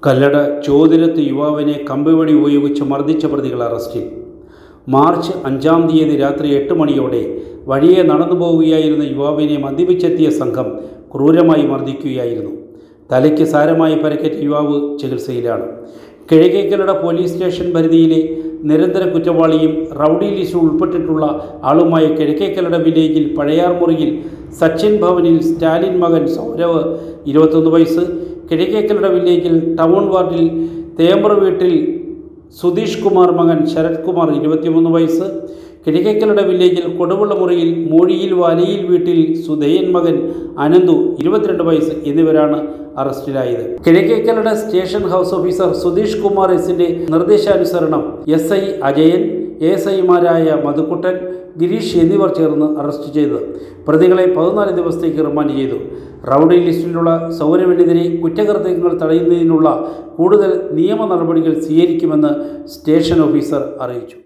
കല്ലട ചോതിരത്ത് യുവാവിനെ കമ്പിവടി ഉപയോഗിച്ച് മർദ്ദിച്ച പ്രതികൾ അറസ്റ്റിൽ മാർച്ച് അഞ്ചാം തീയതി രാത്രി എട്ട് മണിയോടെ വഴിയെ നടന്നു പോവുകയായിരുന്ന യുവാവിനെ മദ്യപിച്ചെത്തിയ സംഘം ക്രൂരമായി മർദ്ദിക്കുകയായിരുന്നു തലയ്ക്ക് സാരമായി പരിക്കേറ്റ യുവാവ് ചികിത്സയിലാണ് കിഴക്കേക്കലട പോലീസ് സ്റ്റേഷൻ പരിധിയിലെ നിരന്തര കുറ്റവാളിയും റൗഡി ലിസ്റ്റിൽ ഉൾപ്പെട്ടിട്ടുള്ള ആളുമായ കിഴക്കേക്കലട വില്ലേജിൽ പഴയാർമുറിയിൽ സച്ചിൻ ഭവനിൽ സ്റ്റാലിൻ മകൻ സൗരവ് ഇരുപത്തൊന്ന് വയസ്സ് കിഴക്കേക്കലട വില്ലേജിൽ ടൗൺ വാർഡിൽ തേമ്പ്ര വീട്ടിൽ സുധീഷ് കുമാർ മകൻ ശരത് കുമാർ ഇരുപത്തിമൂന്ന് വയസ്സ് കിഴക്കേക്കലട വില്ലേജിൽ കൊടുവള്ളമുറിയിൽ മൂഴിയിൽ വലയിൽ വീട്ടിൽ സുധയൻ മകൻ അനന്തു ഇരുപത്തിരണ്ട് വയസ്സ് എന്നിവരാണ് അറസ്റ്റിലായത് കിഴക്കേക്കലട station house officer Sudheesh Kumar എസിന്റെ നിർദ്ദേശാനുസരണം എസ് ഐ അജയൻ എസ് ഐമാരായ മധുക്കുട്ടൻ ഗിരീഷ് എന്നിവർ ചേർന്ന് അറസ്റ്റ് ചെയ്തത് പ്രതികളെ പതിനാല് ദിവസത്തേക്ക് റിമാൻഡ് ചെയ്തു റൗഡി ലിസ്റ്റിലുള്ള സൗരവിനെതിരെ കുറ്റകൃത്യങ്ങൾ തടയുന്നതിനുള്ള കൂടുതൽ നിയമ നടപടികൾ സ്വീകരിക്കുമെന്ന് സ്റ്റേഷൻ ഓഫീസർ അറിയിച്ചു